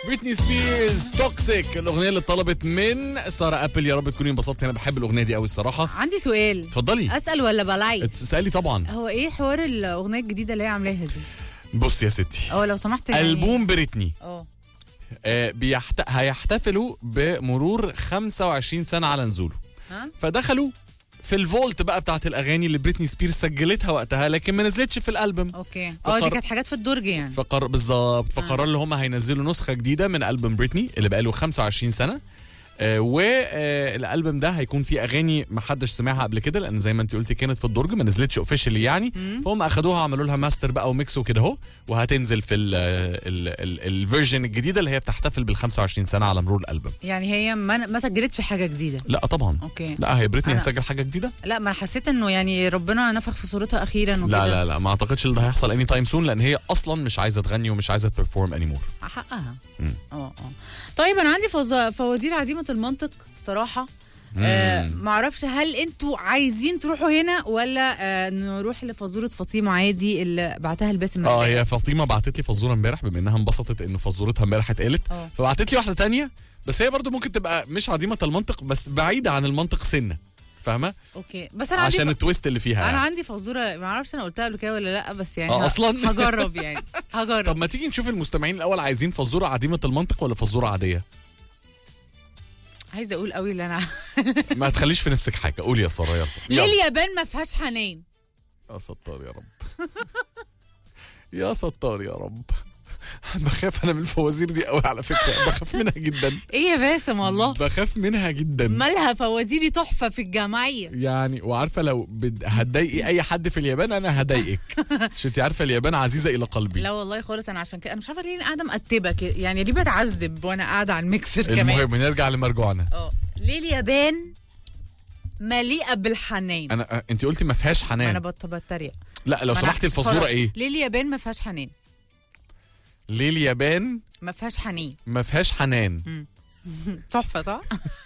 بريتني سبيرز توكسيك الاغنيه اللي طلبت من ساره ابل يا رب تكوني انبسطتي انا بحب الاغنيه دي قوي الصراحه عندي سؤال اتفضلي اسال ولا بلاي تسالي طبعا هو ايه حوار الاغنيه الجديده اللي هي عاملاها دي بص يا ستي اه لو سمحت يعني البوم بريتني اه آه بيحت... هيحتفلوا بمرور 25 سنه على نزوله ها فدخلوا في الفولت بقى بتاعت الاغاني اللي بريتني سبيرز سجلتها وقتها لكن ما نزلتش في الالبوم اوكي اه فقر- دي كانت حاجات في الدرج يعني فقر بالظبط فقرروا اللي هم هينزلوا نسخه جديده من البوم بريتني اللي بقاله 25 سنه آه والالبوم ده هيكون فيه اغاني ما حدش سمعها قبل كده لان زي ما انت قلتي كانت في الدرج ما نزلتش اوفيشالي يعني فهم اخدوها عملوا لها ماستر بقى وميكس وكده اهو وهتنزل في الفيرجن الجديده اللي هي بتحتفل بال 25 سنه على مرور الالبوم يعني هي ما, ما سجلتش حاجه جديده لا طبعا اوكي لا هي بريتني أنا- هتسجل حاجه جديده لا ما أنا حسيت انه يعني ربنا نفخ في صورتها اخيرا وكده لا لا لا ما اعتقدش ان ده هيحصل اني تايم سون لان هي اصلا مش عايزه تغني ومش عايزه تبرفورم اني مور حقها مم. اه اه طيب انا عندي فوز- فوازير عزيمه المنطق الصراحه آه معرفش هل انتوا عايزين تروحوا هنا ولا آه نروح لفزوره فاطمه عادي اللي بعتها الباسم اه الحقيقي؟ هي فاطمه بعتت لي فزوره امبارح بما انها انبسطت ان فزورتها امبارح اتقالت اه. فبعتت لي واحده تانية بس هي برضو ممكن تبقى مش عديمه المنطق بس بعيده عن المنطق سنه فاهمه اوكي بس انا عندي عشان ف... التويست اللي فيها انا يعني. عندي فزوره ما اعرفش انا قلتها قبل كده ولا لا بس يعني اه، ه- أصلاً؟ هجرب يعني هجرب طب ما تيجي نشوف المستمعين الاول عايزين فزوره عديمه المنطق ولا فزوره عاديه عايزه اقول قوي اللي انا ما تخليش في نفسك حاجه قولي يا ساره يلا ليه يلا. اليابان ما فيهاش حنان يا ستار يا رب يا ستار يا رب بخاف انا من الفوازير دي قوي على فكره بخاف منها جدا ايه يا باسم والله بخاف منها جدا مالها فوازيري تحفه في الجمعيه يعني وعارفه لو بد... هتضايقي اي حد في اليابان انا هضايقك عشان انت عارفه اليابان عزيزه الى قلبي لا والله خالص انا عشان كده انا مش عارفه ليه أنا قاعده مقتبه كده يعني ليه بتعذب وانا قاعده على الميكسر كمان المهم نرجع لمرجوعنا اه ليه اليابان مليئه بالحنان انا انت قلتي ما فيهاش ما انا حنان بت- بتريق لا لو ما أنا- سمحتي الفزوره خلاص. ايه ليه اليابان ما فيهاش حنان ليه اليابان ما فيهاش حنين ما فيهاش حنان تحفه صح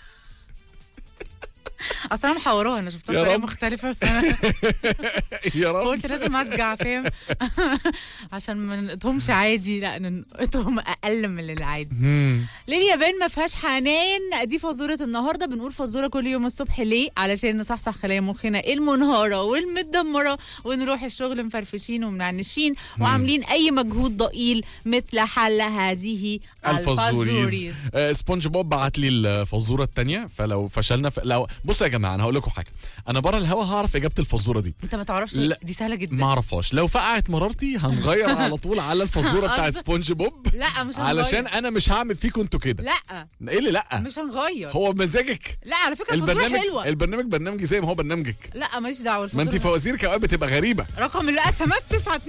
اصل انا محوراها انا شفتها يا بطريقه رب. مختلفه فانا يا رب قلت لازم اسجع فاهم عشان ما نقطهمش عادي لا نقطهم اقل من العادي مم. ليه اليابان ما فيهاش حنان دي فزوره النهارده بنقول فزوره كل يوم الصبح ليه علشان نصحصح خلايا مخنا المنهاره والمتدمره ونروح الشغل مفرفشين ومنعنشين وعاملين اي مجهود ضئيل مثل حل هذه الفزوريز الفزوريز آه، سبونج بوب بعت لي الفزوره الثانيه فلو فشلنا في... لو بصوا يا جماعه انا هقول لكم حاجه انا بره الهوا هعرف اجابه الفزوره دي انت ما تعرفش لا. دي سهله جدا ما اعرفهاش لو فقعت مرارتي هنغير على طول على الفزوره بتاعت سبونج بوب لا مش هنغير علشان انا مش هعمل فيكم انتوا كده لا ايه اللي لا مش هنغير هو بمزاجك لا على فكره الفزوره البرنامج حلوه البرنامج برنامجي زي ما هو برنامجك لا ماليش دعوه ما انت الفزوره فوازيرك اوقات بتبقى غريبه رقم الاس ام اس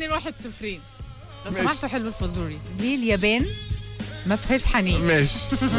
921 لو ماشي. سمحتوا حلو الفزوريز ليه اليابان ما فيهاش حنين ماشي